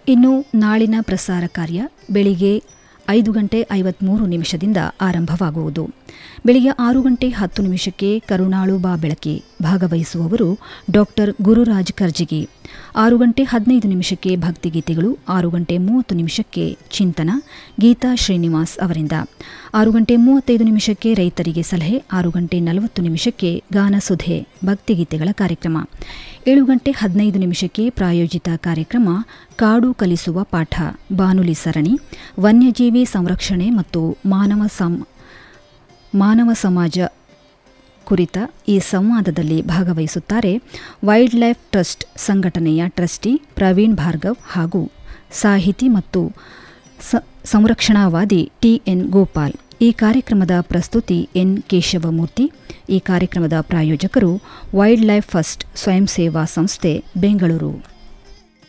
ಇನ್ನು ನಾಳಿನ ಪ್ರಸಾರ ಕಾರ್ಯ ಬೆಳಿಗ್ಗೆ ಐದು ಗಂಟೆ ಐವತ್ಮೂರು ನಿಮಿಷದಿಂದ ಆರಂಭವಾಗುವುದು ಬೆಳಿಗ್ಗೆ ಆರು ಗಂಟೆ ಹತ್ತು ನಿಮಿಷಕ್ಕೆ ಕರುಣಾಳು ಬಾ ಬೆಳಕಿ ಭಾಗವಹಿಸುವವರು ಡಾಕ್ಟರ್ ಗುರುರಾಜ್ ಕರ್ಜಿಗಿ ಆರು ಗಂಟೆ ಹದಿನೈದು ನಿಮಿಷಕ್ಕೆ ಭಕ್ತಿಗೀತೆಗಳು ಆರು ಗಂಟೆ ಮೂವತ್ತು ನಿಮಿಷಕ್ಕೆ ಚಿಂತನ ಗೀತಾ ಶ್ರೀನಿವಾಸ್ ಅವರಿಂದ ಆರು ಗಂಟೆ ಮೂವತ್ತೈದು ನಿಮಿಷಕ್ಕೆ ರೈತರಿಗೆ ಸಲಹೆ ಆರು ಗಂಟೆ ನಲವತ್ತು ನಿಮಿಷಕ್ಕೆ ಗಾನಸುಧೆ ಭಕ್ತಿಗೀತೆಗಳ ಕಾರ್ಯಕ್ರಮ ಏಳು ಗಂಟೆ ಹದಿನೈದು ನಿಮಿಷಕ್ಕೆ ಪ್ರಾಯೋಜಿತ ಕಾರ್ಯಕ್ರಮ ಕಾಡು ಕಲಿಸುವ ಪಾಠ ಬಾನುಲಿ ಸರಣಿ ವನ್ಯಜೀವಿ ಸಂರಕ್ಷಣೆ ಮತ್ತು ಮಾನವ ಸಂ ಮಾನವ ಸಮಾಜ ಕುರಿತ ಈ ಸಂವಾದದಲ್ಲಿ ಭಾಗವಹಿಸುತ್ತಾರೆ ವೈಲ್ಡ್ ಲೈಫ್ ಟ್ರಸ್ಟ್ ಸಂಘಟನೆಯ ಟ್ರಸ್ಟಿ ಪ್ರವೀಣ್ ಭಾರ್ಗವ್ ಹಾಗೂ ಸಾಹಿತಿ ಮತ್ತು ಸಂರಕ್ಷಣಾವಾದಿ ಟಿಎನ್ ಗೋಪಾಲ್ ಈ ಕಾರ್ಯಕ್ರಮದ ಪ್ರಸ್ತುತಿ ಎನ್ ಕೇಶವಮೂರ್ತಿ ಈ ಕಾರ್ಯಕ್ರಮದ ಪ್ರಾಯೋಜಕರು ವೈಲ್ಡ್ ಲೈಫ್ ಫಸ್ಟ್ ಸ್ವಯಂ ಸೇವಾ ಸಂಸ್ಥೆ ಬೆಂಗಳೂರು